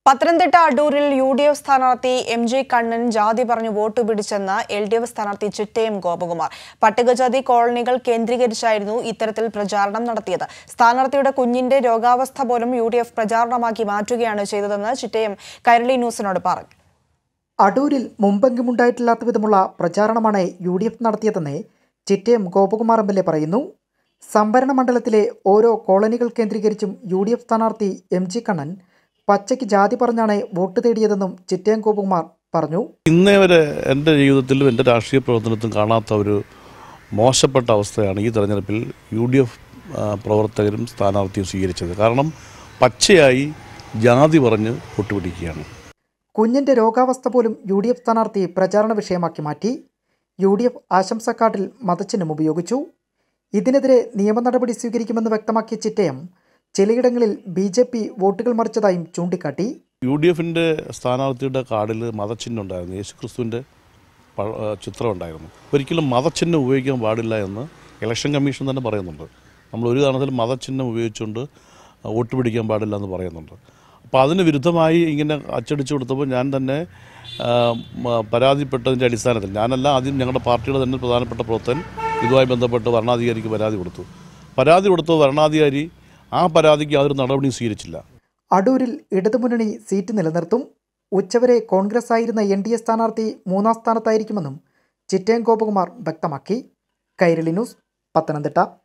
പത്തനംതിട്ട അടൂരിൽ U D F സ്ഥാനാർത്ഥി M J Kannan ജാതി പറഞ്ഞു വോട്ട് പിടിച്ചെന്ന് എൽ ഡി എഫ് സ്ഥാനാർത്ഥി ചിറ്റയം ഗോപകുമാർ പട്ടികജാതി കോളനികൾ കേന്ദ്രീകരിച്ചായിരുന്നു ഇത്തരത്തിൽ പ്രചാരണം നടത്തിയത് സ്ഥാനാർത്ഥിയുടെ കുഞ്ഞിന്റെ രോഗാവസ്ഥ പോലും യു ഡി എഫ് പ്രചാരണമാക്കി മാറ്റുകയാണ് ചെയ്തതെന്ന് ചിറ്റയം കൈരളി ന്യൂസിനോട് പറഞ്ഞു അടൂരിൽ മുമ്പെങ്കുമുണ്ടായിട്ടില്ലാത്ത വിധമുള്ള പ്രചാരണമാണ് യു ഡി എഫ് നടത്തിയതെന്ന് Chittayam Gopakumar M L A പറയുന്നു സംവരണ മണ്ഡലത്തിലെ ഓരോ കോളനികൾ കേന്ദ്രീകരിച്ചും യു ഡി എഫ് സ്ഥാനാർത്ഥി എം ജി കണ്ണൻ പച്ചയ്ക്ക് ജാതി പറഞ്ഞാണ് വോട്ട് തേടിയതെന്നും ചിറ്റയം ഗോപകുമാർ പറഞ്ഞു ഇന്നേ വരെ എൻ്റെ ജീവിതത്തിലും എൻ്റെ രാഷ്ട്രീയ പ്രവർത്തനത്തിലും കാണാത്ത ഒരു മോശപ്പെട്ട അവസ്ഥയാണ് ഈ തെരഞ്ഞെടുപ്പിൽ യു ഡി എഫ് പ്രവർത്തകരും സ്ഥാനാർത്ഥിയും സ്വീകരിച്ചത് കാരണം പച്ചയായി ജാതി പറഞ്ഞ് വോട്ട് പിടിക്കുകയാണ് കുഞ്ഞിന്റെ രോഗാവസ്ഥ പോലും യു ഡി എഫ് സ്ഥാനാർത്ഥി പ്രചാരണ വിഷയമാക്കി മാറ്റി യു ഡി എഫ് ആശംസക്കാർഡിൽ മതചിഹ്നം ഉപയോഗിച്ചു ഇതിനെതിരെ നിയമ നടപടി സ്വീകരിക്കുമെന്ന് വ്യക്തമാക്കിയ ചിറ്റയം ചിലയിടങ്ങളിൽ ബി ജെ പി വോട്ടുകൾ മറിച്ചതായും ചൂണ്ടിക്കാട്ടി യു ഡി എഫിൻ്റെ സ്ഥാനാർത്ഥിയുടെ കാർഡിൽ മതചിഹ്നം ഉണ്ടായിരുന്നു യേശുക്രിസ്തുവിൻ്റെ പ- ആ, ചിത്രം ഉണ്ടായിരുന്നു ഒരിക്കലും മതചിഹ്നം ഉപയോഗിക്കാൻ പാടില്ല എന്ന് ഇലക്ഷൻ കമ്മീഷൻ തന്നെ പറയുന്നുണ്ട് നമ്മൾ ഒരു കാരണത്തിലും മതചിഹ്നം ഉപയോഗിച്ചുകൊണ്ട് വോട്ട് പിടിക്കാൻ പാടില്ല എന്ന് പറയുന്നുണ്ട് അപ്പോൾ അതിന് വിരുദ്ധമായി ഇങ്ങനെ അച്ചടിച്ചു കൊടുത്തപ്പോൾ ഞാൻ തന്നെ ആ, മ- പരാതിപ്പെട്ടതിൻ്റെ അടിസ്ഥാനത്തിൽ ഞാനല്ല ആദ്യം ഞങ്ങളുടെ പാർട്ടിയുടെ തന്നെ പ്രധാനപ്പെട്ട പ്രവർത്തകൻ ഇതുമായി ബന്ധപ്പെട്ട് വരണാധികാരിക്ക് പരാതി കൊടുത്തു പരാതി കൊടുത്ത വരണാധികാരി ആ പരാതിക്ക് യാതൊരു നടപടിയും സ്വീകരിച്ചില്ല അടൂരിൽ ഇടതുമുന്നണി സീറ്റ് നിലനിർത്തും ഉച്ചവരെ കോൺഗ്രസ് ആയിരുന്ന എൻ ഡി എ സ്ഥാനാർത്ഥി മൂന്നാം സ്ഥാനത്തായിരിക്കുമെന്നും ചിറ്റയം ഗോപകുമാർ വ്യക്തമാക്കി കൈരളി ന്യൂസ് പത്തനംതിട്ട